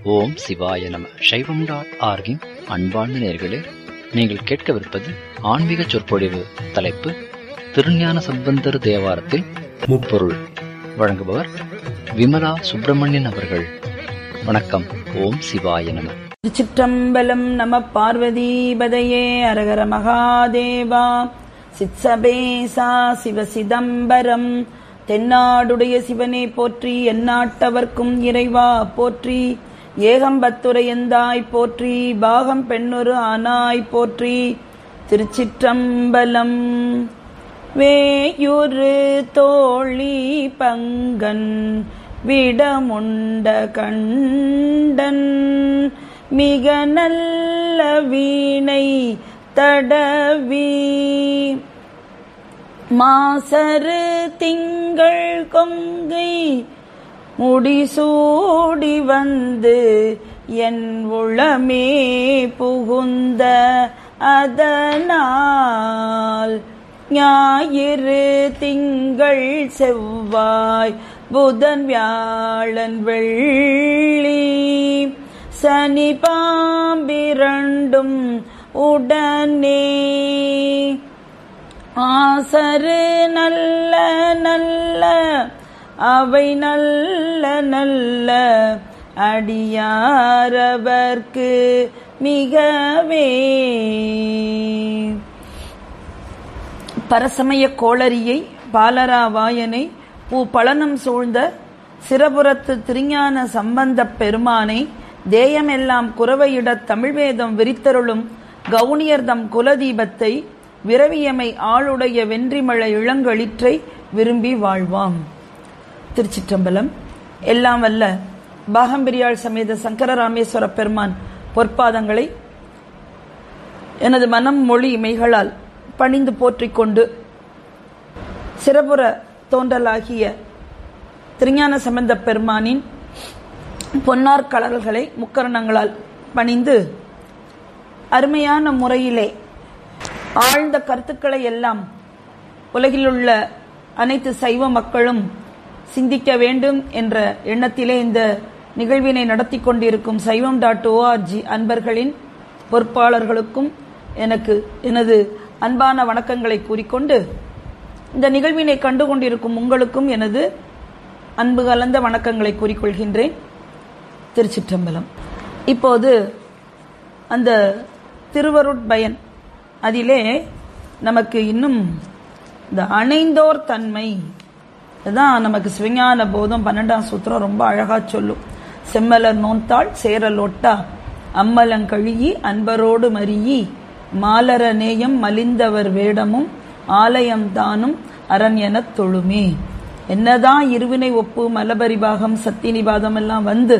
ஓம் சிவாய நம சைவம் டாட் ஆர்கின் அன்பார்ந்த நேர்களே நீங்கள் கேட்கவிருப்பது ஆன்மீக சொற்பொழிவு தலைப்பு திருஞான சம்பந்தர் தேவாரத்தில் முப்பொருள் வழங்குபவர் விமலா சுப்பிரமணியன் அவர்கள் வணக்கம் ஓம் சிவாய நம திருச்சிற்றம்பலம் நம பார்வதீபதையே அரகர மகாதேவா சித்சபேசா சிவ சிதம்பரம் தென்னாடுடைய சிவனே போற்றி எந்நாட்டவர்க்கும் இறைவா போற்றி ஏகம்பத்துரையந்தாய் போற்றி பாகம் பெண்ணொரு ஆனாய் போற்றி திருச்சிற்றம்பலம் வேயுரு தோழி பங்கன் விடமுண்ட கண்டன் மிக நல்ல வீணை தடவி மாசரு திங்கள் கொங்கை முடிசூடி வந்து என் உளமே புகுந்த அதனால் ஞாயிறு திங்கள் செவ்வாய் புதன் வியாழன் வெள்ளி சனி பாம்பிரண்டும் உடனே ஆசரு நல்ல நல்ல அவை நல்ல நல்ல அடியாரவர்க்கு மிகவே பரசமய கோளரியை பாலராவாயனை பூ பழனம் சூழ்ந்த சிறபுரத்து திருஞான சம்பந்தப் பெருமானை தேயமெல்லாம் குறவையிடத் தமிழ்வேதம் விரித்தருளும் கவுனியர்தம் குலதீபத்தை விரவியமை ஆளுடைய வென்றிமழை இளங்களிற்றை விரும்பி வாழ்வாம் திருச்சிற்றம்பலம் எல்லாம் வல்ல பாகம்பிரியாள் சமேத சங்கர ராமேஸ்வர பெருமான் பொற்பாதங்களை எனது மனம் மொழி மெய்களால் பணிந்து போற்றிக் கொண்டு சிறபுற தோன்றலாகிய திருஞான சம்பந்த பெருமானின் பொன்னார் கலல்களை முக்கரணங்களால் பணிந்து அருமையான முறையிலே ஆழ்ந்த கருத்துக்களை எல்லாம் உலகிலுள்ள அனைத்து சைவ மக்களும் சிந்திக்க வேண்டும் என்ற எண்ணத்திலே இந்த நிகழ்வினை நடத்தி கொண்டிருக்கும் சைவம் டாட் ஓஆர்ஜி அன்பர்களின் பொறுப்பாளர்களுக்கும் எனக்கு எனது அன்பான வணக்கங்களை கூறிக்கொண்டு இந்த நிகழ்வினை கண்டு கொண்டிருக்கும் உங்களுக்கும் எனது அன்பு கலந்த வணக்கங்களை கூறிக்கொள்கின்றேன் திருச்சிற்றம்பலம் இப்போது அந்த திருவருட்பயன் அதிலே நமக்கு இன்னும் இந்த அணைந்தோர் தன்மை இதுதான் நமக்கு சிவஞான போதம் பன்னெண்டாம் சூத்திரம் ரொம்ப அழகா சொல்லும் செம்மலர் நோந்தாள் சேரலொட்டா அம்மலங்கழியி அன்பரோடு மறியி மாலர நேயம் மலிந்தவர் வேடமும் ஆலயம் தானும் அரண் எனத் தொழுமே என்னதான் இருவினை ஒப்பு மலபரிபாகம் சத்தினிபாதம் எல்லாம் வந்து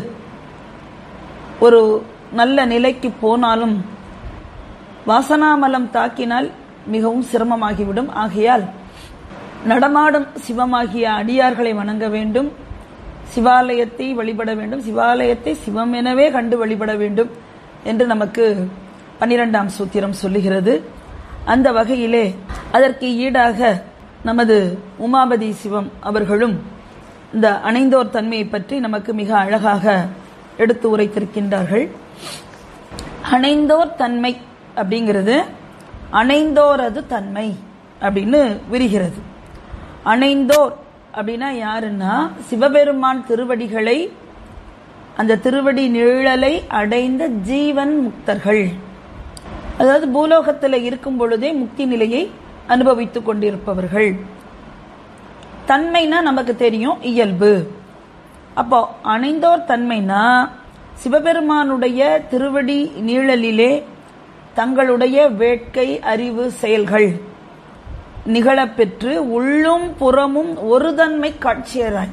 ஒரு நல்ல நிலைக்கு போனாலும் வாசனாமலம் தாக்கினால் மிகவும் சிரமமாகிவிடும் ஆகையால் நடமாடும் சிவமாகிய அடியார்களை வணங்க வேண்டும் சிவாலயத்தை வழிபட வேண்டும் சிவாலயத்தை சிவம் எனவே கண்டு வழிபட வேண்டும் என்று நமக்கு பன்னிரெண்டாம் சூத்திரம் சொல்லுகிறது அந்த வகையிலே அதற்கு ஈடாக நமது உமாபதி சிவம் அவர்களும் இந்த அணைந்தோர் தன்மையை பற்றி நமக்கு மிக அழகாக எடுத்து உரைத்திருக்கின்றார்கள் அணைந்தோர் தன்மை அப்படிங்கிறது அணைந்தோரது தன்மை அப்படின்னு விரிகிறது அணைந்தோர் அப்படின்னா யாருன்னா சிவபெருமான் திருவடிகளை அந்த திருவடி நிழலை அடைந்த ஜீவன் முக்தர்கள் அதாவது பூலோகத்தில் இருக்கும் பொழுதே முக்தி நிலையை அனுபவித்துக் கொண்டிருப்பவர்கள் தன்மைனா நமக்கு தெரியும் இயல்பு அப்போ அணைந்தோர் தன்மைனா சிவபெருமானுடைய திருவடி நீழலிலே தங்களுடைய வேட்கை அறிவு செயல்கள் நிகழப்பெற்று உள்ளும் புறமும் ஒரு தன்மை காட்சியராய்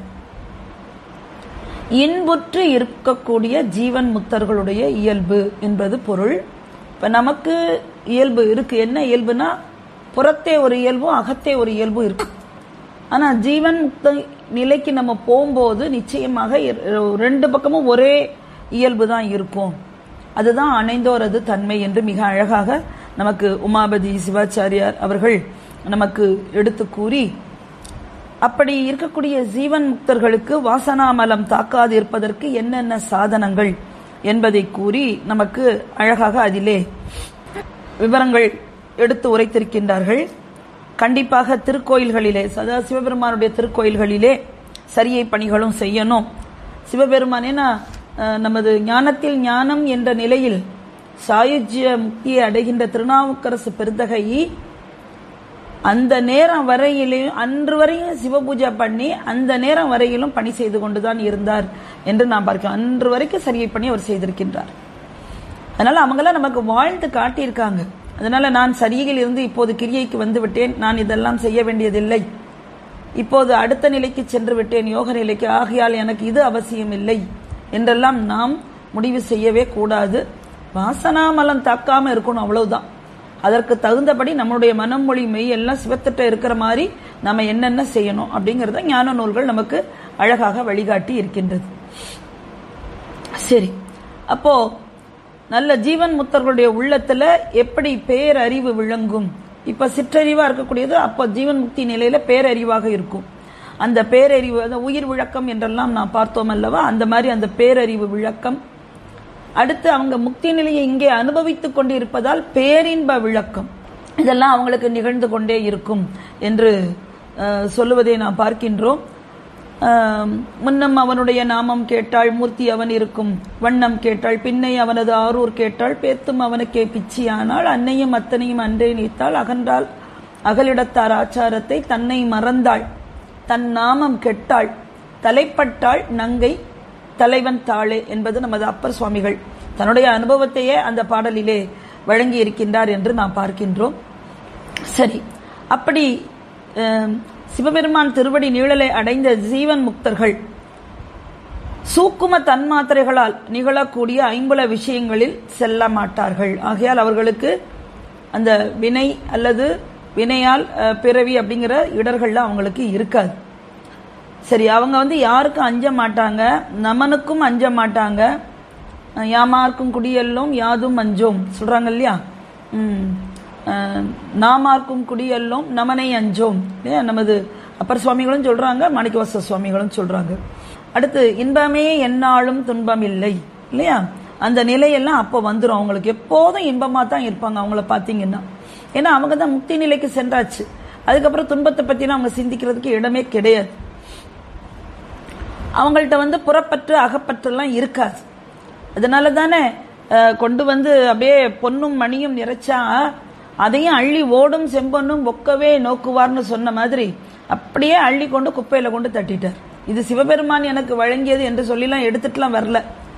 இன்புற்று இருக்கக்கூடிய ஜீவன் முத்தர்களுடைய இயல்பு என்பது பொருள் இப்ப நமக்கு இயல்பு இருக்கு என்ன இயல்புனா புறத்தே ஒரு இயல்பும் அகத்தே ஒரு இயல்பும் இருக்கு ஆனா ஜீவன் முக்த நிலைக்கு நம்ம போகும்போது நிச்சயமாக ரெண்டு பக்கமும் ஒரே இயல்பு தான் இருக்கும் அதுதான் அணைந்தோரது தன்மை என்று மிக அழகாக நமக்கு உமாபதி சிவாச்சாரியார் அவர்கள் நமக்கு எடுத்து கூறி அப்படி இருக்கக்கூடிய ஜீவன் முக்தர்களுக்கு வாசனாமலம் தாக்காது இருப்பதற்கு என்னென்ன சாதனங்கள் என்பதை கூறி நமக்கு அழகாக அதிலே விவரங்கள் எடுத்து உரைத்திருக்கின்றார்கள் கண்டிப்பாக திருக்கோயில்களிலே சதா சிவபெருமானுடைய திருக்கோயில்களிலே சரியை பணிகளும் செய்யணும் சிவபெருமான் ஏன்னா அஹ், நமது ஞானத்தில் ஞானம் என்ற நிலையில் சாயுஜ்ய முக்தியை அடைகின்ற திருநாவுக்கரசு பெருந்தகை அந்த நேரம் வரையிலும் அன்று வரையும் சிவபூஜை பண்ணி அந்த நேரம் வரையிலும் பணி செய்து கொண்டுதான் இருந்தார் என்று நாம் பார்க்கிறோம் அன்று வரைக்கும் சரியை பண்ணி அவர் செய்திருக்கின்றார் அதனால அவங்களாம் நமக்கு வாழ்ந்து காட்டியிருக்காங்க அதனால நான் சரியில் இருந்து இப்போது கிரியைக்கு வந்து விட்டேன் நான் இதெல்லாம் செய்ய வேண்டியதில்லை இப்போது அடுத்த நிலைக்கு சென்று விட்டேன் யோக நிலைக்கு ஆகையால் எனக்கு இது அவசியம் இல்லை என்றெல்லாம் நாம் முடிவு செய்யவே கூடாது வாசனாமலம் தாக்காம இருக்கணும் அவ்வளவுதான் அதற்கு தகுந்தபடி நம்முடைய மனம் மொழி மெய் எல்லாம் சிவத்திட்ட இருக்கிற மாதிரி நம்ம என்னென்ன செய்யணும் அப்படிங்கறத ஞான நூல்கள் நமக்கு அழகாக வழிகாட்டி இருக்கின்றது சரி அப்போ நல்ல ஜீவன் முத்தர்களுடைய உள்ளத்துல எப்படி பேரறிவு விளங்கும் இப்ப சிற்றறிவா இருக்கக்கூடியது அப்போ ஜீவன் முக்தி நிலையில பேரறிவாக இருக்கும் அந்த பேரறிவு அந்த உயிர் விளக்கம் என்றெல்லாம் நான் பார்த்தோம் அல்லவா அந்த மாதிரி அந்த பேரறிவு விளக்கம் அடுத்து அவங்க முக்தி நிலையை இங்கே அனுபவித்துக் கொண்டு இருப்பதால் பேரின்ப விளக்கம் இதெல்லாம் அவங்களுக்கு நிகழ்ந்து கொண்டே இருக்கும் என்று அஹ், சொல்லுவதை நாம் பார்க்கின்றோம் ஆம், முன்னம் அவனுடைய நாமம் கேட்டாள் மூர்த்தி அவன் இருக்கும் வண்ணம் கேட்டாள் பின்னை அவனது ஆரூர் கேட்டாள் பேத்தும் அவனுக்கே பிச்சியானாள் அன்னையும் அத்தனையும் அன்றே நீத்தாள் அகன்றாள் அகலிடத்தார் ஆச்சாரத்தை தன்னை மறந்தாள் தன் நாமம் கெட்டாள் தலைப்பட்டாள் நங்கை தலைவன் தாளே என்பது நமது அப்பர் சுவாமிகள் தன்னுடைய அனுபவத்தையே அந்த பாடலிலே வழங்கி இருக்கின்றார் என்று நாம் பார்க்கின்றோம் சரி அப்படி அஹ், சிவபெருமான் திருவடி நீழலை அடைந்த ஜீவன் முக்தர்கள் சூக்கும தன்மாத்திரைகளால் நிகழக்கூடிய ஐம்புல விஷயங்களில் செல்ல மாட்டார்கள் ஆகையால் அவர்களுக்கு அந்த வினை அல்லது வினையால் அஹ், பிறவி அப்படிங்கிற இடர்கள்ல அவங்களுக்கு இருக்காது சரி அவங்க வந்து யாருக்கும் அஞ்ச மாட்டாங்க நமனுக்கும் அஞ்ச மாட்டாங்க அஹ், யாமார்க்கும் குடியெல்லும் யாதும் அஞ்சோம் சொல்றாங்க இல்லையா ம். அஹ், நாமார்க்கும் குடியெல்லும் நமனை அஞ்சோம் இல்லையா நமது அப்பர் சுவாமிகளும் சொல்றாங்க மாணிக்கவாச சுவாமிகளும் சொல்றாங்க அடுத்து இன்பமே எந்நாளும் துன்பம் இல்லை இல்லையா அந்த நிலையெல்லாம் அப்போ வந்துடும் அவங்களுக்கு எப்போதும் இன்பமா தான் இருப்பாங்க அவங்கள பார்த்தீங்கன்னா ஏன்னா அவங்க தான் முக்தி நிலைக்கு சென்றாச்சு அதுக்கப்புறம் துன்பத்தை பத்திலாம் அவங்க சிந்திக்கிறதுக்கு இடமே கிடையாது அவங்கள்ட்ட வந்து புறப்பற்று அகப்பற்றுலாம் இருக்காது அதனால தானே அஹ், கொண்டு வந்து அப்படியே பொன்னும் மணியும் நிறைச்சா அதையும் அள்ளி ஓடும் செம்பொன்னும் ஒக்கவே நோக்குவார்னு சொன்ன மாதிரி அப்படியே அள்ளி கொண்டு குப்பையில கொண்டு தட்டிட்டார் இது சிவபெருமான் எனக்கு வழங்கியது என்று சொல்லிலாம் எடுத்துட்டுலாம் வரல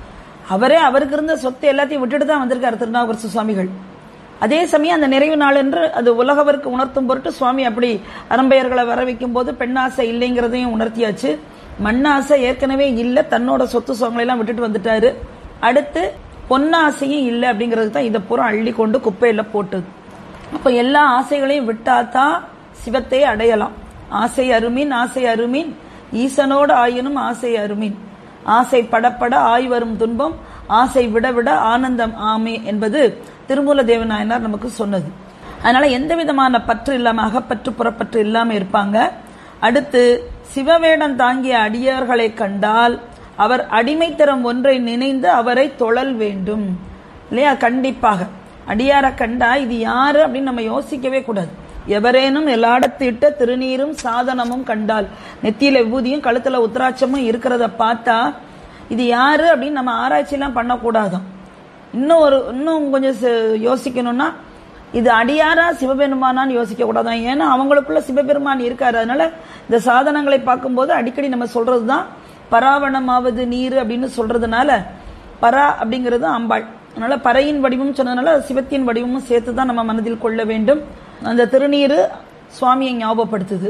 அவரே அவருக்கு இருந்த சொத்தை எல்லாத்தையும் விட்டுட்டு தான் வந்திருக்காரு திருநாவுக்கரசு சுவாமிகள் அதே சமயம் அந்த நிறைவு நாள் என்று அது உலகவருக்கு உணர்த்தும் பொருட்டு சுவாமி அப்படி அரம்பையர்களை வர வைக்கும் போது பெண்ணாசை இல்லைங்கிறதையும் உணர்த்தியாச்சு மண்ணாசை ஏற்கனவே இல்ல தன்னோட சொத்து சுகங்களை எல்லாம் விட்டுட்டு வந்துட்டாரு அடுத்து பொன்னாசையும் இல்லை அப்படிங்கிறது தான் இதை பூரா அள்ளி கொண்டு குப்பையில போட்டது அப்ப எல்லா ஆசைகளையும் விட்டாதான் சிவத்தை அடையலாம் ஆசை அருமின் ஆசை அருமின் ஈசனோடு ஆயினும் ஆசை அருமின் ஆசை படப்பட ஆய் வரும் துன்பம் ஆசை விட விட ஆனந்தம் ஆமே என்பது திருமூல தேவநாயனார் நமக்கு சொன்னது அதனால எந்த விதமான பற்று இல்லாம அகப்பற்று புறப்பற்று இல்லாம இருப்பாங்க அடுத்து சிவவேடம் தாங்கிய அடியார்களை கண்டால் அவர் அடிமைத்தரம் ஒன்றை நினைந்து அவரை தொழல் வேண்டும் இல்லையா கண்டிப்பாக அடியார கண்டா இது யாரு அப்படின்னு நம்ம யோசிக்கவே கூடாது எவரேனும் எல்லாடத்திட்ட திருநீரும் சாதனமும் கண்டால் நெத்தியில விபூதியும் கழுத்துல உத்தராட்சமும் இருக்கிறத பார்த்தா இது யாரு அப்படின்னு நம்ம ஆராய்ச்சி எல்லாம் பண்ணக்கூடாதாம் இன்னும் ஒரு இன்னும் கொஞ்சம் ச- யோசிக்கணும்னா இது அடியாரா சிவபெருமானான்னு யோசிக்க கூடாதான் ஏன்னா அவங்களுக்குள்ள சிவபெருமான் இருக்காரு அதனால இந்த சாதனங்களை பார்க்கும்போது அடிக்கடி நம்ம சொல்றதுதான் பராவணமாவது நீர் அப்படின்னு சொல்றதுனால பரா அப்படிங்கிறது அம்பாள் அதனால பறையின் வடிவம் சொன்னதுனால சிவத்தின் வடிவமும் சேர்த்து தான் நம்ம மனதில் கொள்ள வேண்டும் அந்த திருநீரு சுவாமியை ஞாபகப்படுத்துது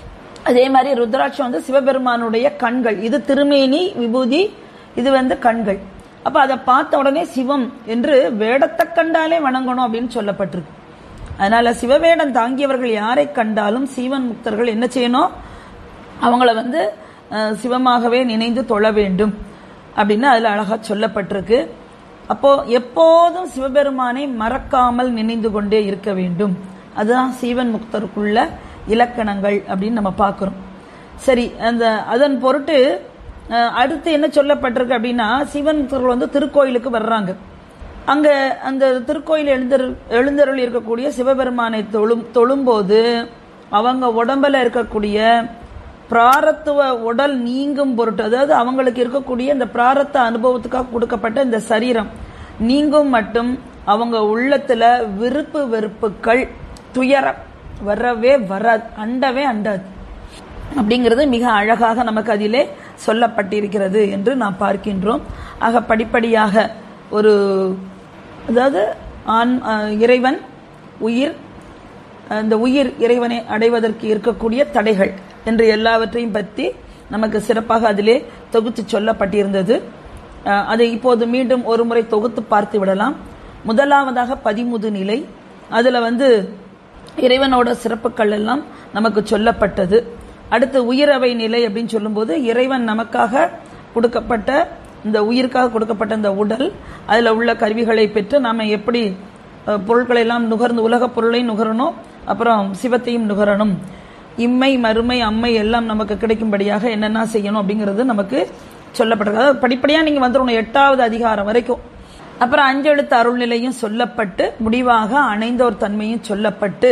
அதே மாதிரி ருத்ராட்சம் வந்து சிவபெருமானுடைய கண்கள் இது திருமேனி விபூதி இது வந்து கண்கள் அப்ப அதை பார்த்த உடனே சிவம் என்று வேடத்தை கண்டாலே வணங்கணும் அப்படின்னு சொல்லப்பட்டிருக்கு அதனால சிவவேடம் தாங்கியவர்கள் யாரை கண்டாலும் சீவன் முக்தர்கள் என்ன செய்யணும் அவங்கள வந்து அஹ், சிவமாகவே நினைந்து தொழ வேண்டும் அப்படின்னு அதுல அழகா சொல்லப்பட்டிருக்கு அப்போ எப்போதும் சிவபெருமானை மறக்காமல் நினைந்து கொண்டே இருக்க வேண்டும் அதுதான் சீவன் முக்தருக்குள்ள இலக்கணங்கள் அப்படின்னு நம்ம பார்க்கிறோம் சரி அந்த அதன் பொருட்டு அஹ், அடுத்து என்ன சொல்லப்பட்டிருக்கு அப்படின்னா சிவன் முக்தர்கள் வந்து திருக்கோயிலுக்கு வர்றாங்க அங்க அந்த திருக்கோயில் எழுந்தரு எழுந்தருள் இருக்கக்கூடிய சிவபெருமானை தொழும் தொழும்போது அவங்க உடம்புல இருக்கக்கூடிய பிராரத்துவ உடல் நீங்கும் பொருட்டு அதாவது அவங்களுக்கு இருக்கக்கூடிய இந்த பிராரத்த அனுபவத்துக்காக கொடுக்கப்பட்ட இந்த சரீரம் நீங்கும் மட்டும் அவங்க உள்ளத்துல விருப்பு வெறுப்புகள் துயரம் வரவே வராது அண்டவே அண்டாது அப்படிங்கிறது மிக அழகாக நமக்கு அதிலே சொல்லப்பட்டிருக்கிறது என்று நாம் பார்க்கின்றோம் ஆக படிப்படியாக ஒரு அதாவது ஆண் அஹ், இறைவன் உயிர் அந்த உயிர் இறைவனை அடைவதற்கு இருக்கக்கூடிய தடைகள் என்று எல்லாவற்றையும் பற்றி நமக்கு சிறப்பாக அதிலே தொகுத்து சொல்லப்பட்டிருந்தது அஹ், அதை இப்போது மீண்டும் ஒரு முறை தொகுத்து பார்த்து விடலாம் முதலாவதாக பதிமுது நிலை அதுல வந்து இறைவனோட சிறப்புகள் எல்லாம் நமக்கு சொல்லப்பட்டது அடுத்து உயிரவை நிலை அப்படின்னு சொல்லும்போது இறைவன் நமக்காக கொடுக்கப்பட்ட இந்த உயிருக்காக கொடுக்கப்பட்ட இந்த உடல் அதுல உள்ள கருவிகளை பெற்று நாம எப்படி அஹ், பொருட்களை எல்லாம் நுகர்ந்து உலகப் பொருளை நுகரணும் அப்புறம் சிவத்தையும் நுகரணும் இம்மை மறுமை அம்மை எல்லாம் நமக்கு கிடைக்கும்படியாக என்னென்ன செய்யணும் அப்படிங்கிறது நமக்கு சொல்லப்பட்டிருக்கு அதாவது படிப்படியா நீங்க வந்துடணும் எட்டாவது அதிகாரம் வரைக்கும் அப்புறம் அஞ்செழுத்து அருள்நிலையும் சொல்லப்பட்டு முடிவாக அணைந்தோர் தன்மையும் சொல்லப்பட்டு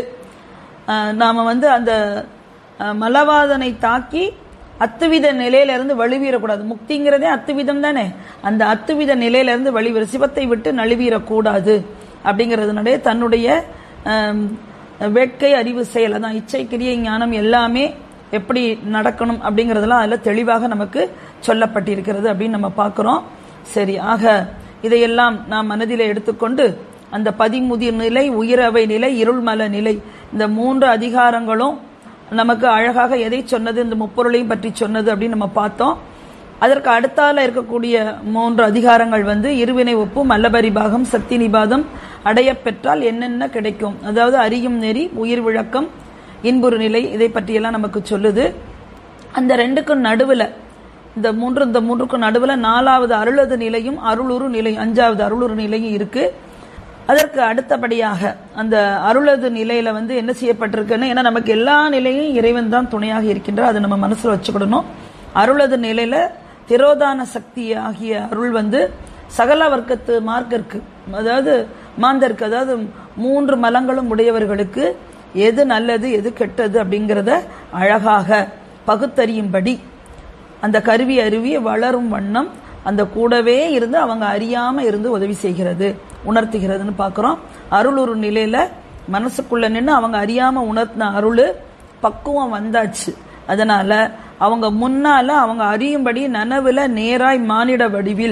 அஹ், நாம வந்து அந்த அஹ், மலவாதனை தாக்கி அத்துவித நிலையில இருந்து வலுவீரக்கூடாது முக்திங்கிறதே அத்துவிதம் தானே அந்த அத்துவித நிலையில இருந்து வழிவீர சிவத்தை விட்டு நழுவீரக்கூடாது அப்படிங்கிறதுனாலே தன்னுடைய அஹ், வேட்கை அறிவு செயல் அதான் இச்சை கிரியை ஞானம் எல்லாமே எப்படி நடக்கணும் அப்படிங்கறதெல்லாம் அதுல தெளிவாக நமக்கு சொல்லப்பட்டிருக்கிறது அப்படின்னு நம்ம பார்க்கிறோம் சரி ஆக இதையெல்லாம் நாம் மனதிலே எடுத்துக்கொண்டு அந்த பதிமுதிர் நிலை உயிரவை நிலை இருள்மல நிலை இந்த மூன்று அதிகாரங்களும் நமக்கு அழகாக எதை சொன்னது இந்த முப்பொருளையும் பற்றி சொன்னது அப்படின்னு நம்ம பார்த்தோம் அதற்கு அடுத்தால இருக்கக்கூடிய மூன்று அதிகாரங்கள் வந்து இருவினை ஒப்பு மல்லபரிபாகம் சக்தி நிபாதம் அடையப் பெற்றால் என்னென்ன கிடைக்கும் அதாவது அறியும் நெறி உயிர் விளக்கம் இன்புறு நிலை இதை பற்றியெல்லாம் நமக்கு சொல்லுது அந்த ரெண்டுக்கும் நடுவுல இந்த மூன்று இந்த மூன்றுக்கும் நடுவுல நாலாவது அருளது நிலையும் அருளுரு நிலை அஞ்சாவது அருளுரு நிலையும் இருக்கு அதற்கு அடுத்தபடியாக அந்த அருளது நிலையில வந்து என்ன செய்யப்பட்டிருக்குன்னு ஏன்னா நமக்கு எல்லா நிலையும் இறைவன் தான் துணையாக இருக்கின்றார் அதை நம்ம மனசுல வச்சுக்கிடணும் அருளது நிலையில திரோதான சக்தி ஆகிய அருள் வந்து சகல வர்க்கத்து மார்க்கருக்கு அதாவது மாந்தருக்கு அதாவது மூன்று மலங்களும் உடையவர்களுக்கு எது நல்லது எது கெட்டது அப்படிங்கிறத அழகாக பகுத்தறியும்படி அந்த கருவி அருவி வளரும் வண்ணம் அந்த கூடவே இருந்து அவங்க அறியாம இருந்து உதவி செய்கிறது உணர்த்துகிறதுன்னு பார்க்கிறோம் அருள் ஒரு நிலையில மனசுக்குள்ள நின்று அவங்க அறியாம உணர்த்தின அருள் பக்குவம் வந்தாச்சு அதனால அவங்க முன்னால அவங்க அறியும்படி நனவுல நேராய் மானிட வடிவில்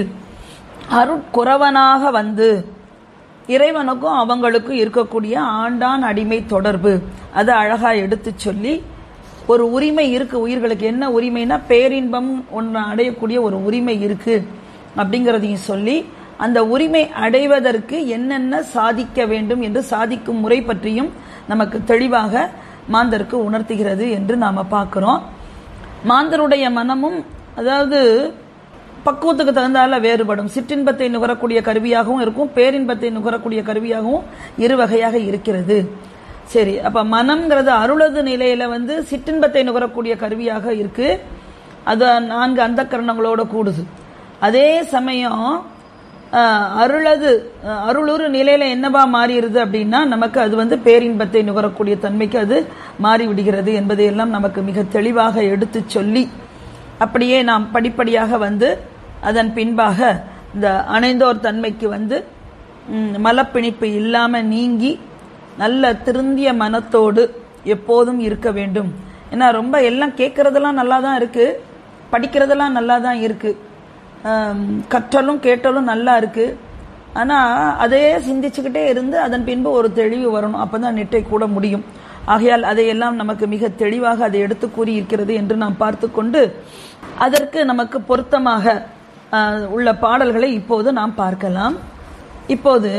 அருட்குறவனாக வந்து இறைவனுக்கும் அவங்களுக்கும் இருக்கக்கூடிய ஆண்டான் அடிமை தொடர்பு அதை அழகா எடுத்து சொல்லி ஒரு உரிமை இருக்கு உயிர்களுக்கு என்ன உரிமைனா பேரின்பம் ஒன்று அடையக்கூடிய ஒரு உரிமை இருக்கு அப்படிங்கிறதையும் சொல்லி அந்த உரிமை அடைவதற்கு என்னென்ன சாதிக்க வேண்டும் என்று சாதிக்கும் முறை பற்றியும் நமக்கு தெளிவாக மாந்தருக்கு உணர்த்துகிறது என்று நாம பார்க்கிறோம் மாந்தருடைய மனமும் அதாவது பக்குவத்துக்கு தகுந்தால வேறுபடும் சிற்றின்பத்தை நுகரக்கூடிய கருவியாகவும் இருக்கும் பேரின்பத்தை நுகரக்கூடிய கருவியாகவும் இரு வகையாக இருக்கிறது சரி அப்ப மனம்ங்கிறது அருளது நிலையில வந்து சிற்றின்பத்தை நுகரக்கூடிய கருவியாக இருக்கு அது நான்கு அந்த கரணங்களோட கூடுது அதே சமயம் அஹ், அருளது அஹ், அருளுரு நிலையில என்னவா மாறிடுது அப்படின்னா நமக்கு அது வந்து பேரின்பத்தை நுகரக்கூடிய தன்மைக்கு அது மாறி விடுகிறது என்பதையெல்லாம் நமக்கு மிக தெளிவாக எடுத்து சொல்லி அப்படியே நாம் படிப்படியாக வந்து அதன் பின்பாக இந்த அணைந்தோர் தன்மைக்கு வந்து ம், மலப்பிணிப்பு இல்லாம நீங்கி நல்ல திருந்திய மனத்தோடு எப்போதும் இருக்க வேண்டும் ஏன்னா ரொம்ப எல்லாம் கேட்கறதெல்லாம் நல்லா தான் இருக்கு படிக்கிறதெல்லாம் நல்லா தான் இருக்கு ஆம், கற்றலும் கேட்டலும் நல்லா இருக்கு ஆனா அதையே சிந்திச்சுக்கிட்டே இருந்து அதன் பின்பு ஒரு தெளிவு வரணும் அப்பதான் நெட்டை கூட முடியும் ஆகையால் அதையெல்லாம் நமக்கு மிக தெளிவாக அதை எடுத்து கூறியிருக்கிறது என்று நாம் பார்த்து கொண்டு அதற்கு நமக்கு பொருத்தமாக ஆ, உள்ள பாடல்களை இப்போது நாம் பார்க்கலாம் இப்போது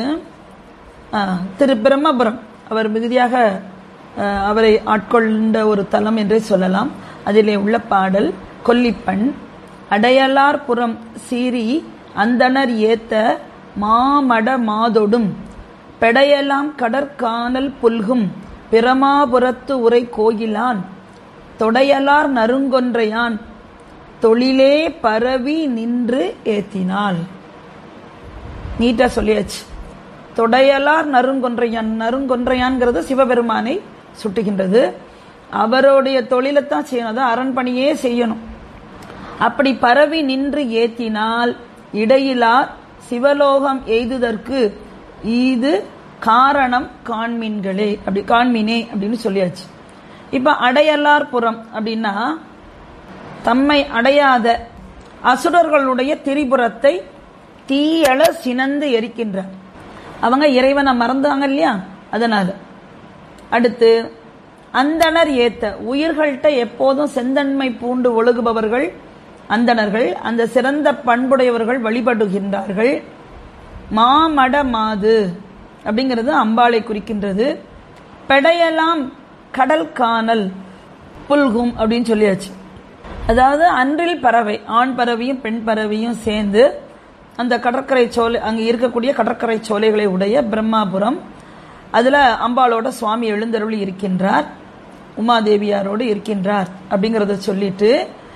ஆ, திரு பிரம்மபுரம் அவர் மிகுதியாக ஆ, அவரை ஆட்கொண்ட ஒரு தலம் என்றே சொல்லலாம் அதிலே உள்ள பாடல் கொல்லிப்பண் அடையலார் புறம் சீறி அந்தணர் ஏத்த மாமட மாதொடும் பெடையலாம் கடற்கானல் புல்கும் பிரமாபுரத்து உரை கோயிலான் தொடையலார் நறுங்கொன்றையான் தொழிலே பரவி நின்று ஏத்தினாள் நீட்டா சொல்லியாச்சு தொடையலார் நறுங்கொன்றையான் நறுங்கொன்றையான்ங்கிறது சிவபெருமானை சுட்டுகின்றது அவருடைய தொழிலைத்தான் செய்யணும் அதான் அரண்பணியே செய்யணும் அப்படி பரவி நின்று ஏத்தினால் இடையிலார் சிவலோகம் எய்துதற்கு இது காரணம் காண்மீன்களே அப்படி காண்மீனே அப்படின்னு சொல்லியாச்சு இப்ப அடையலார் புறம் அப்படின்னா தம்மை அடையாத அசுரர்களுடைய திரிபுரத்தை தீயள சினந்து எரிக்கின்றார் அவங்க இறைவனை மறந்தாங்க இல்லையா அதனால அடுத்து அந்தணர் ஏத்த உயிர்கள்ட்ட எப்போதும் செந்தன்மை பூண்டு ஒழுகுபவர்கள் அந்தணர்கள் அந்த சிறந்த பண்புடையவர்கள் வழிபடுகின்றார்கள் மாமட மாது அப்படிங்கிறது அம்பாளை குறிக்கின்றது பெடையலாம் கடல் காணல் புல்கும் அப்படின்னு சொல்லியாச்சு அதாவது அன்றில் பறவை ஆண் பறவையும் பெண் பறவையும் சேர்ந்து அந்த கடற்கரை சோலை அங்கே இருக்கக்கூடிய கடற்கரை சோலைகளை உடைய பிரம்மாபுரம் அதுல அம்பாளோட சுவாமி எழுந்தருளி இருக்கின்றார் உமாதேவியாரோடு இருக்கின்றார் அப்படிங்கறத சொல்லிட்டு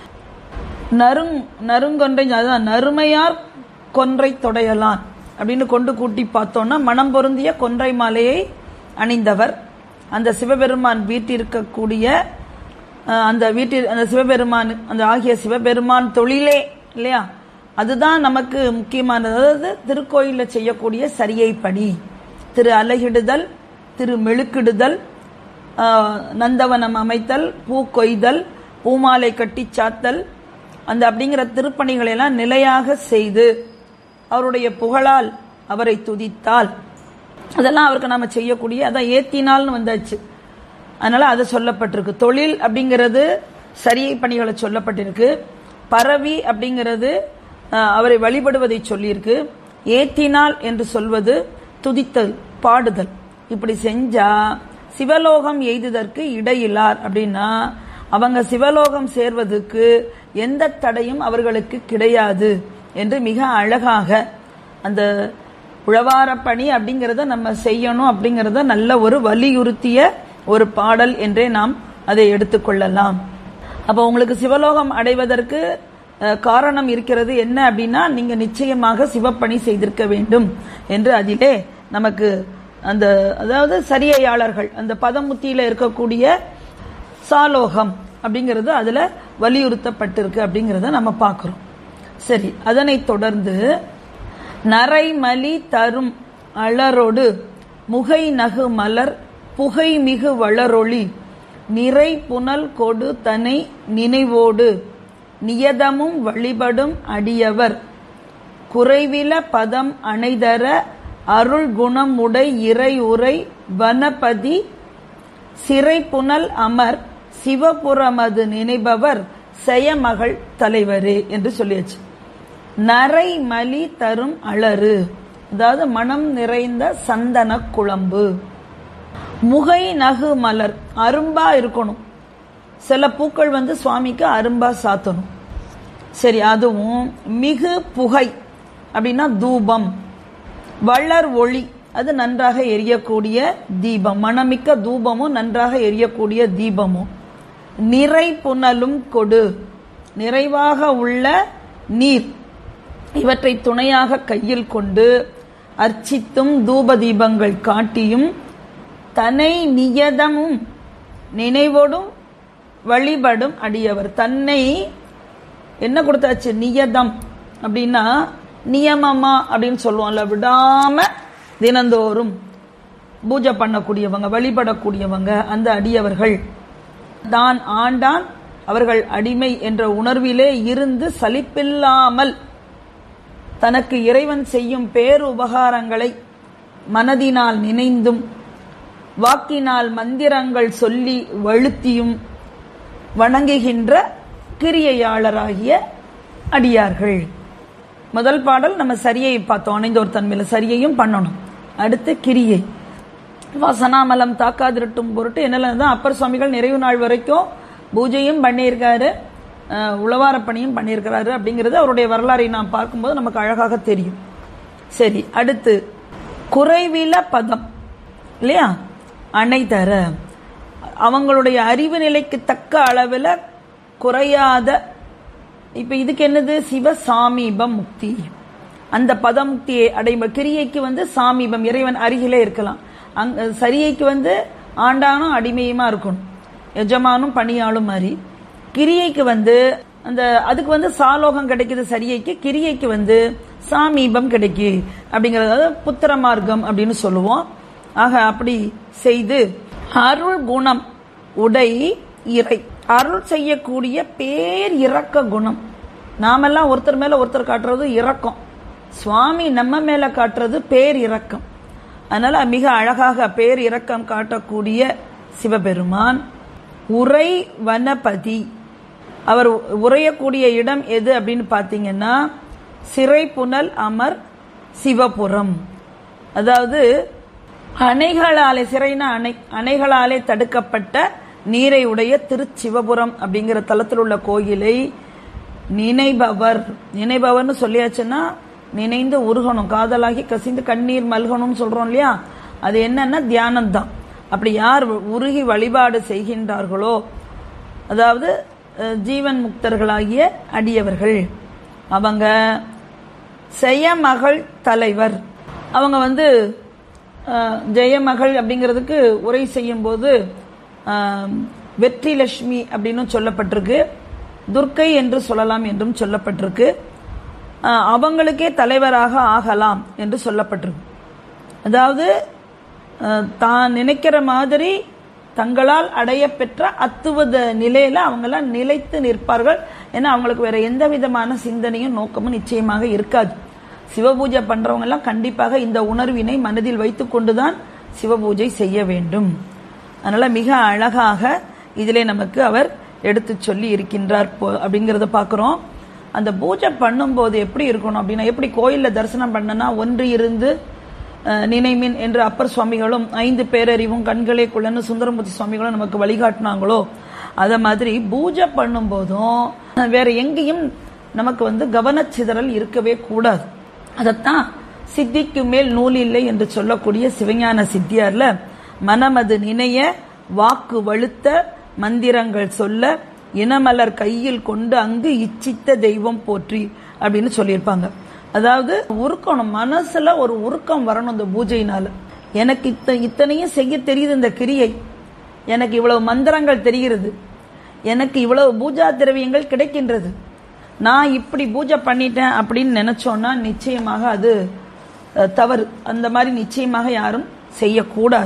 நறுங் நறுங்கொன்றை அதான் நறுமையார் கொன்றை தொடையலான் அப்படின்னு கொண்டு கூட்டி பார்த்தோம்னா மனம் பொருந்திய கொன்றை மாலையை அணிந்தவர் அந்த சிவபெருமான் வீட்டிற்கக்கூடிய அஹ், அந்த வீட்டில் அந்த சிவபெருமான் அந்த ஆகிய சிவபெருமான் தொழிலே இல்லையா அதுதான் நமக்கு முக்கியமானது அதாவது திருக்கோயிலில் செய்யக்கூடிய சரியை பணி திரு அலகிடுதல் திரு மெழுக்கிடுதல் ஆஹ், நந்தவனம் அமைத்தல் பூ கொய்தல் பூமாலை கட்டி சாத்தல் அந்த அப்படிங்கிற திருப்பணிகளை எல்லாம் நிலையாக செய்து அவருடைய புகழால் அவரை துதித்தால் அதெல்லாம் அவருக்கு நாம செய்யக்கூடிய அதான் ஏத்தினால்னு வந்தாச்சு அதனால அது சொல்லப்பட்டிருக்கு தொழில் அப்படிங்கிறது சரியை பணிகளை சொல்லப்பட்டிருக்கு பரவி அப்படிங்கிறது அஹ், அவரை வழிபடுவதை சொல்லியிருக்கு ஏத்தினால் என்று சொல்வது துதித்தல் பாடுதல் இப்படி செஞ்சா சிவலோகம் எய்துதற்கு இடையிலார் அப்படின்னா அவங்க சிவலோகம் சேர்வதற்கு எந்த தடையும் அவர்களுக்கு கிடையாது என்று மிக அழகாக அந்த உழவார பணி அப்படிங்கறத நம்ம செய்யணும் அப்படிங்கறத நல்ல ஒரு வலியுறுத்திய ஒரு பாடல் என்றே நாம் அதை எடுத்துக்கொள்ளலாம் அப்ப உங்களுக்கு சிவலோகம் அடைவதற்கு அஹ், காரணம் இருக்கிறது என்ன அப்படின்னா நீங்க நிச்சயமாக சிவப்பணி செய்திருக்க வேண்டும் என்று அதிலே நமக்கு அந்த அதாவது சரியையாளர்கள் அந்த பதமுத்தியில இருக்கக்கூடிய சாலோகம் அப்படிங்கிறது அதுல வலியுறுத்தப்பட்டிருக்கு அப்படிங்கறத நம்ம பார்க்கிறோம் சரி அதனைத் தொடர்ந்து நரைமலி தரும் அலரொடு முகை நகு மலர் புகை மிகு வளரொளி நிறை புனல் கொடு தனை நினைவோடு நியதமும் வழிபடும் அடியவர் குறைவில பதம் அணைதர அருள் குணம் உடை இறை உரை வனபதி சிறை புனல் அமர் சிவபுரமது நினைபவர் செயமகள் தலைவரே என்று சொல்லியாச்சு நரை மலி தரும் அலறு அதாவது மனம் நிறைந்த சந்தன குழம்பு முகை நகு மலர் அரும்பா இருக்கணும் சில பூக்கள் வந்து சுவாமிக்கு அரும்பா சாத்தணும் சரி அதுவும் மிகு புகை அப்படின்னா தூபம் வளர் ஒளி அது நன்றாக எரியக்கூடிய தீபம் மணமிக்க தூபமும் நன்றாக எரியக்கூடிய தீபமும் நிறை புனலும் கொடு நிறைவாக உள்ள நீர் இவற்றை துணையாக கையில் கொண்டு அர்ச்சித்தும் தூப தீபங்கள் காட்டியும் தன்னை நியதமும் நினைவோடும் வழிபடும் அடியவர் தன்னை என்ன கொடுத்தாச்சு நியதம் அப்படின்னா நியமமா அப்படின்னு சொல்லுவோம்ல விடாம தினந்தோறும் பூஜை பண்ணக்கூடியவங்க வழிபடக்கூடியவங்க அந்த அடியவர்கள் தான் ஆண்டான் அவர்கள் அடிமை என்ற உணர்விலே இருந்து சலிப்பில்லாமல் தனக்கு இறைவன் செய்யும் பேருபகாரங்களை மனதினால் நினைந்தும் வாக்கினால் மந்திரங்கள் சொல்லி வழுத்தியும் வணங்குகின்ற கிரியையாளராகிய அடியார்கள் முதல் பாடல் நம்ம சரியை பார்த்தோம் அணைந்தோர் தன்மையில சரியையும் பண்ணணும் அடுத்து கிரியை வாசனாமலம் தாக்காதிருட்டும் பொருட்டு என்னெல்லாம் தான் அப்பர் சுவாமிகள் நிறைவு நாள் வரைக்கும் பூஜையும் பண்ணியிருக்காரு அஹ், உழவாரப் பணியும் பண்ணியிருக்கிறாரு அப்படிங்கிறது அவருடைய வரலாறை நாம் பார்க்கும்போது நமக்கு அழகாக தெரியும் சரி அடுத்து குறைவில பதம் இல்லையா அணை தர அவங்களுடைய அறிவு நிலைக்கு தக்க அளவில் குறையாத இப்ப இதுக்கு என்னது சிவ சாமீபம் முக்தி அந்த பதமுக்தியை அடைம கிரியைக்கு வந்து சாமீபம் இறைவன் அருகிலே இருக்கலாம் அங்க சரியைக்கு வந்து ஆண்டானும் அடிமையுமா இருக்கணும் எஜமானும் பணியாளும் மாதிரி கிரியைக்கு வந்து அந்த அதுக்கு வந்து சாலோகம் கிடைக்குது சரியைக்கு கிரியைக்கு வந்து சாமீபம் கிடைக்கு அப்படிங்கறது அதாவது புத்திர மார்க்கம் அப்படின்னு சொல்லுவோம் ஆக அப்படி செய்து அருள் குணம் உடை இறை அருள் செய்யக்கூடிய பேர் இறக்க குணம் நாமெல்லாம் ஒருத்தர் மேல ஒருத்தர் காட்டுறது இரக்கம் சுவாமி நம்ம மேல காட்டுறது பேர் இரக்கம் அதனால மிக அழகாக பேர் இரக்கம் காட்டக்கூடிய சிவபெருமான் உரை வனபதி அவர் உரையக்கூடிய இடம் எது அப்படின்னு பாத்தீங்கன்னா சிறை புனல் அமர் சிவபுரம் அதாவது அணைகளாலே சிறைனா அணை அணைகளாலே தடுக்கப்பட்ட நீரை உடைய திருச்சிவபுரம் அப்படிங்கிற தலத்தில் உள்ள கோயிலை நினைபவர் நினைபவர்னு சொல்லியாச்சுன்னா நினைந்து உருகணும் காதலாகி கசிந்து கண்ணீர் மல்கணும்னு சொல்றோம் இல்லையா அது என்னன்னா தியானம் தான் அப்படி யார் உருகி வழிபாடு செய்கின்றார்களோ அதாவது அஹ், ஜீவன் முக்தர்களாகிய அடியவர்கள் அவங்க செயமகள் தலைவர் அவங்க வந்து அஹ், ஜெயமகள் அப்படிங்கிறதுக்கு உரை செய்யும் போது வெற்றி லட்சுமி அப்படின்னு சொல்லப்பட்டிருக்கு துர்க்கை என்று சொல்லலாம் என்றும் சொல்லப்பட்டிருக்கு அஹ், அவங்களுக்கே தலைவராக ஆகலாம் என்று சொல்லப்பட்டிருக்கு அதாவது அஹ், தான் நினைக்கிற மாதிரி தங்களால் அடைய பெற்ற அத்துவத நிலையில அவங்கெல்லாம் நிலைத்து நிற்பார்கள் ஏன்னா அவங்களுக்கு வேற எந்த விதமான சிந்தனையும் நோக்கமும் நிச்சயமாக இருக்காது சிவபூஜை பண்றவங்க எல்லாம் கண்டிப்பாக இந்த உணர்வினை மனதில் வைத்துக் கொண்டுதான் சிவபூஜை செய்ய வேண்டும் அதனால மிக அழகாக இதிலே நமக்கு அவர் எடுத்து சொல்லி இருக்கின்றார் போ- அப்படிங்கறத பாக்குறோம் அந்த பூஜை பண்ணும்போது எப்படி இருக்கணும் அப்படின்னா எப்படி கோயில்ல தரிசனம் பண்ணனா ஒன்று இருந்து அஹ், நினைமின் என்று அப்பர் சுவாமிகளும் ஐந்து பேரறிவும் கண்களே குள்ளன்னு சுந்தரமூர்த்தி சுவாமிகளும் நமக்கு வழிகாட்டினாங்களோ அத மாதிரி பூஜை பண்ணும்போதும் அஹ், வேற எங்கேயும் நமக்கு வந்து கவனச்சிதறல் இருக்கவே கூடாது அதத்தான் சித்திக்கு மேல் நூல் இல்லை என்று சொல்லக்கூடிய சிவஞான சித்தியார்ல மனமது நினைய வாக்கு வழுத்த மந்திரங்கள் சொல்ல இனமலர் கையில் கொண்டு அங்கு இச்சித்த தெய்வம் போற்றி அப்படின்னு சொல்லியிருப்பாங்க அதாவது உருக்கணும் மனசுல ஒரு உருக்கம் வரணும் இந்த பூஜையினால எனக்கு இத்த இத்தனையும் செய்ய தெரியுது இந்த கிரியை எனக்கு இவ்வளவு மந்திரங்கள் தெரிகிறது எனக்கு இவ்வளவு பூஜா திரவியங்கள் கிடைக்கின்றது நான் இப்படி பூஜை பண்ணிட்டேன் அப்படின்னு நினைச்சோன்னா நிச்சயமாக அது அஹ், தவறு அந்த மாதிரி நிச்சயமாக யாரும் செய்யக்கூடாது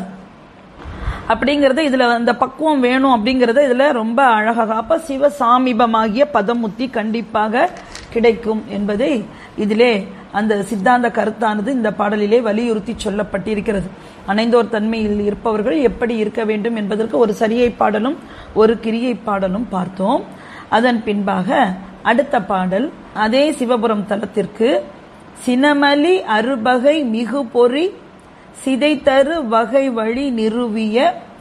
அப்படிங்கறது இதுல அந்த பக்குவம் வேணும் அப்படிங்கறது இதுல ரொம்ப அழகாக அப்ப சிவ சாமீபமாகிய பதமுத்தி கண்டிப்பாக கிடைக்கும் என்பதை இதிலே அந்த சித்தாந்த கருத்தானது இந்த பாடலிலே வலியுறுத்தி சொல்லப்பட்டிருக்கிறது அணைந்தோர் தன்மையில் இருப்பவர்கள் எப்படி இருக்க வேண்டும் என்பதற்கு ஒரு சரியை பாடலும் ஒரு கிரியை பாடலும் பார்த்தோம் அதன் பின்பாக அடுத்த பாடல் அதே சிவபுரம் தலத்திற்கு சினமலி அறுபகை மிகு பொறி சிதைத்தரு வகை வழி நிறுவிய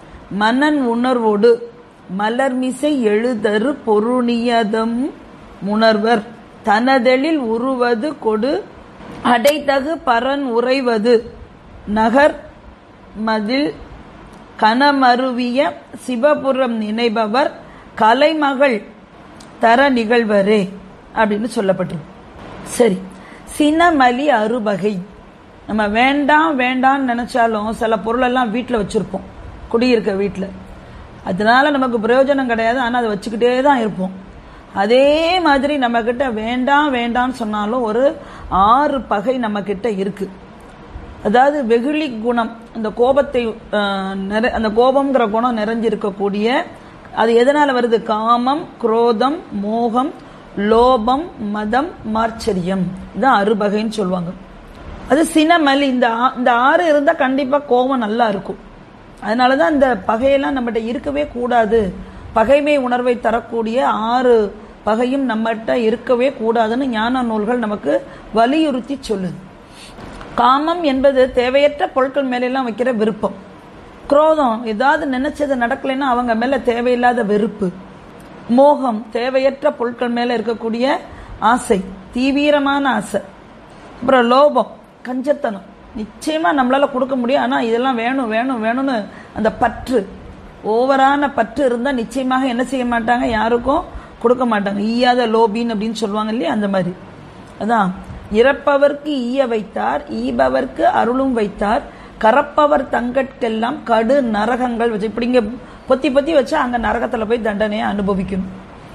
மனன் உணர்வோடு மலர்மிசை எழுதரு பொருணியதம் உணர்வர் தனதெழில் உருவது கொடு அடைத்தகு பரன் உறைவது நகர் மதில் கனமருவிய சிவபுரம் நினைபவர் கலைமகள் தர நிகழ்வரே அப்படின்னு சொல்லப்பட்டிருக்கு சரி சினமலி அறுபகை நம்ம வேண்டாம் வேண்டாம்னு நினைச்சாலும் சில பொருளெல்லாம் வீட்டில் வச்சிருப்போம் குடியிருக்க வீட்டில் அதனால நமக்கு பிரயோஜனம் கிடையாது ஆனால் அதை வச்சுக்கிட்டே தான் இருப்போம் அதே மாதிரி நம்ம கிட்ட வேண்டாம் வேண்டாம்னு சொன்னாலும் ஒரு ஆறு பகை நம்ம கிட்ட இருக்கு அதாவது வெகுளி குணம் அந்த கோபத்தை அஹ், நிறை- அந்த கோபம்ங்கிற குணம் நிறைஞ்சிருக்கக்கூடிய அது எதனால வருது காமம் குரோதம் மோகம் லோபம் மதம் மார்ச்சரியம் இதான் அறுபகைன்னு சொல்லுவாங்க அது சினமல் இந்த ஆ- இந்த ஆறு இருந்தா கண்டிப்பா கோபம் நல்லா இருக்கும் அதனாலதான் இந்த பகையெல்லாம் நம்மகிட்ட இருக்கவே கூடாது பகைமை உணர்வை தரக்கூடிய ஆறு பகையும் நம்மகிட்ட இருக்கவே கூடாதுன்னு ஞான நூல்கள் நமக்கு வலியுறுத்தி சொல்லுது காமம் என்பது தேவையற்ற பொருட்கள் மேலெல்லாம் வைக்கிற விருப்பம் குரோதம் ஏதாவது நினைச்சது நடக்கலைன்னா அவங்க மேல தேவையில்லாத வெறுப்பு மோகம் தேவையற்ற பொருட்கள் மேல இருக்கக்கூடிய ஆசை தீவிரமான ஆசை அப்புறம் லோபம் கஞ்சத்தனம் நிச்சயமா நம்மளால கொடுக்க முடியும் ஆனா இதெல்லாம் வேணும் வேணும் வேணும்னு அந்த பற்று ஓவரான பற்று இருந்தா நிச்சயமாக என்ன செய்ய மாட்டாங்க யாருக்கும் கொடுக்க மாட்டாங்க ஈயாத லோபின் அப்படின்னு சொல்லுவாங்க இல்லையா அந்த மாதிரி அதான் இறப்பவர்க்கு ஈய வைத்தார் ஈபவர்க்கு அருளும் வைத்தார் கரப்பவர் தங்கட்கெல்லாம் கடு நரகங்கள் வச்சு இப்படி இங்க பொத்தி பொத்தி வச்சா அங்க நரகத்துல போய் தண்டனையை அனுபவிக்கணும்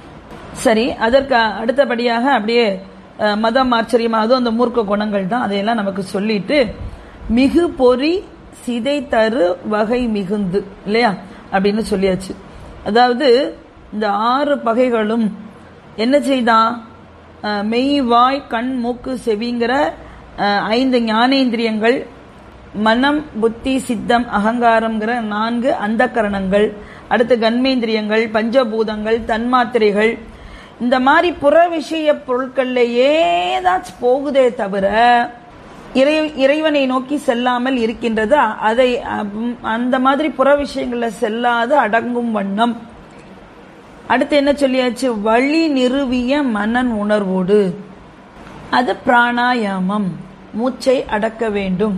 சரி அதற்கு அடுத்தபடியாக அப்படியே அஹ், மதம் ஆச்சரியம் அதுவும் அந்த மூர்க்க குணங்கள் தான் அதையெல்லாம் நமக்கு சொல்லிட்டு மிகு பொறி சிதை தரு வகை மிகுந்து இல்லையா அப்படின்னு சொல்லியாச்சு அதாவது இந்த ஆறு பகைகளும் என்ன செய்தான் அஹ், மெய் வாய் கண் மூக்கு செவிங்கிற அஹ், ஐந்து ஞானேந்திரியங்கள் மனம் புத்தி சித்தம் அகங்காரம்ங்கிற நான்கு அந்தக்கரணங்கள் அடுத்து கண்மேந்திரியங்கள் பஞ்சபூதங்கள் தன்மாத்திரைகள் இந்த மாதிரி புற விஷய பொருட்கள்லயே தான் போகுதே தவிர இறை இறைவனை நோக்கி செல்லாமல் இருக்கின்றது அதை அம், அந்த மாதிரி புற விஷயங்கள்ல செல்லாது அடங்கும் வண்ணம் அடுத்து என்ன சொல்லியாச்சு வழி நிறுவிய மனன் உணர்வோடு அது பிராணாயாமம் மூச்சை அடக்க வேண்டும்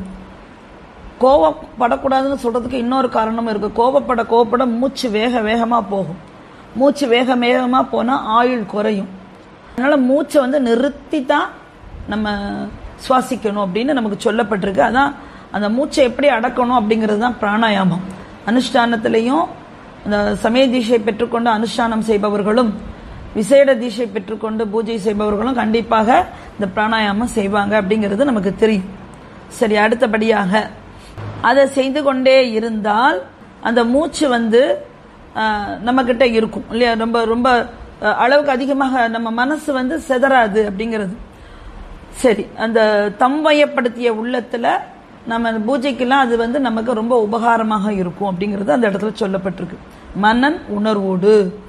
கோவப்படக்கூடாதுன்னு சொல்றதுக்கு இன்னொரு காரணமும் இருக்கு கோவப்பட கோவப்பட மூச்சு வேக வேகமா போகும் மூச்சு வேக வேகமா போனா ஆயுள் குறையும் அதனால மூச்சை வந்து நிறுத்தி தான் நம்ம சுவாசிக்கணும் அப்படின்னு நமக்கு சொல்லப்பட்டிருக்கு அதான் அந்த மூச்சை எப்படி அடக்கணும் அப்படிங்கிறது தான் பிராணாயாமம் அனுஷ்டானத்திலையும் அந்த சமய தீட்சை பெற்றுக்கொண்டு அனுஷ்டானம் செய்பவர்களும் விசேட தீட்சை பெற்றுக்கொண்டு பூஜை செய்பவர்களும் கண்டிப்பாக இந்த பிராணாயாமம் செய்வாங்க அப்படிங்கிறது நமக்கு தெரியும் சரி அடுத்தபடியாக அதை செய்து கொண்டே இருந்தால் அந்த மூச்சு வந்து நம்ம கிட்ட இருக்கும் இல்லையா ரொம்ப ரொம்ப அஹ், அளவுக்கு அதிகமாக நம்ம மனசு வந்து செதறாது அப்படிங்கிறது சரி அந்த தம்வயப்படுத்திய உள்ளத்துல நம்ம அந்த பூஜைக்கெல்லாம் அது வந்து நமக்கு ரொம்ப உபகாரமாக இருக்கும் அப்படிங்கிறது அந்த இடத்துல சொல்லப்பட்டிருக்கு மனன் உணர்வோடு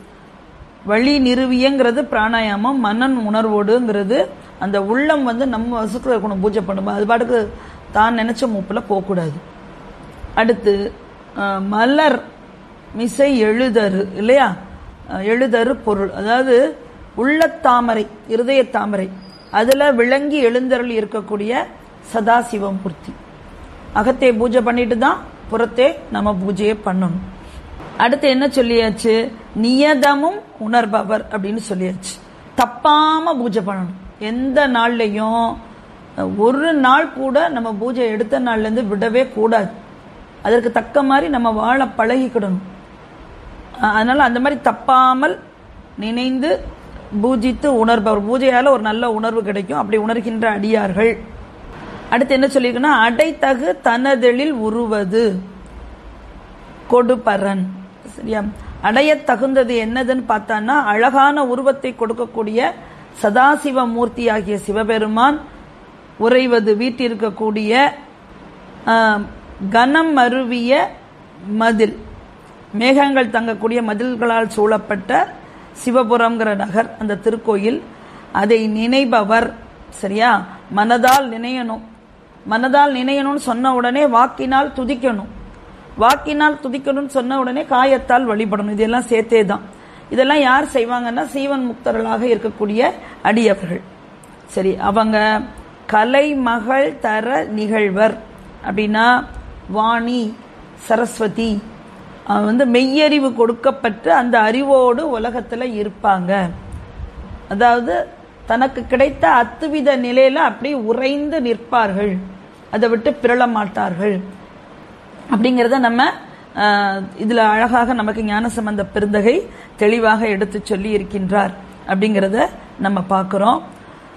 வழி நிறுவியங்கிறது பிராணாயாமம் மனன் உணர்வோடுங்கிறது அந்த உள்ளம் வந்து நம்ம வசத்துல இருக்கணும் பூஜை பண்ணும்போது அது பாட்டுக்கு தான் நினைச்ச மூப்புல போகக்கூடாது அடுத்து அஹ், மலர் மிசை எழுதரு இல்லையா அஹ், எழுதரு பொருள் அதாவது உள்ளத்தாமரை இருதய தாமரை அதுல விளங்கி எழுந்தருள் இருக்கக்கூடிய சதாசிவமூர்த்தி அகத்தை பூஜை பண்ணிட்டு தான் புறத்தே நம்ம பூஜையை பண்ணணும் அடுத்து என்ன சொல்லியாச்சு நியதமும் உணர்பவர் அப்படின்னு சொல்லியாச்சு தப்பாம பூஜை பண்ணணும் எந்த நாள்லயும் அஹ், ஒரு நாள் கூட நம்ம பூஜை எடுத்த நாள்ல இருந்து விடவே கூடாது அதற்கு தக்க மாதிரி நம்ம வாழ பழகிக்கிடணும் அஹ், அதனால அந்த மாதிரி தப்பாமல் நினைந்து பூஜித்து உணர்பவர் பூஜையால ஒரு நல்ல உணர்வு கிடைக்கும் அப்படி உணர்கின்ற அடியார்கள் அடுத்து என்ன சொல்லியிருக்குன்னா அடைத்தகு தனதெழில் உருவது கொடுபரன் சரியா அடைய தகுந்தது என்னதுன்னு பார்த்தான்னா அழகான உருவத்தை கொடுக்கக்கூடிய சதாசிவ மூர்த்தி ஆகிய சிவபெருமான் உறைவது வீட்டிருக்கக்கூடிய ஆஹ், கனம் அருவிய மதில் மேகங்கள் தங்கக்கூடிய மதில்களால் சூழப்பட்ட சிவபுரம்ங்கிற நகர் அந்த திருக்கோயில் அதை நினைபவர் சரியா மனதால் நினையணும் மனதால் நினையணும்னு சொன்ன உடனே வாக்கினால் துதிக்கணும் வாக்கினால் துதிக்கணும்னு சொன்ன உடனே காயத்தால் வழிபடணும் இதெல்லாம் சேர்த்தே தான் இதெல்லாம் யார் செய்வாங்கன்னா சீவன் முக்தர்களாக இருக்கக்கூடிய அடியவர்கள் சரி அவங்க கலை மகள் தர நிகழ்வர் அப்படின்னா வாணி சரஸ்வதி அவங்க வந்து மெய்யறிவு கொடுக்கப்பட்டு அந்த அறிவோடு உலகத்துல இருப்பாங்க அதாவது தனக்கு கிடைத்த அத்துவித நிலையில அப்படி உறைந்து நிற்பார்கள் அதை விட்டு பிறள மாட்டார்கள் அப்படிங்கிறத நம்ம ஆஹ், இதுல அழகாக நமக்கு ஞானசம்பந்த பெருந்தகை தெளிவாக எடுத்து சொல்லி இருக்கின்றார் அப்படிங்கிறத நம்ம பார்க்கிறோம்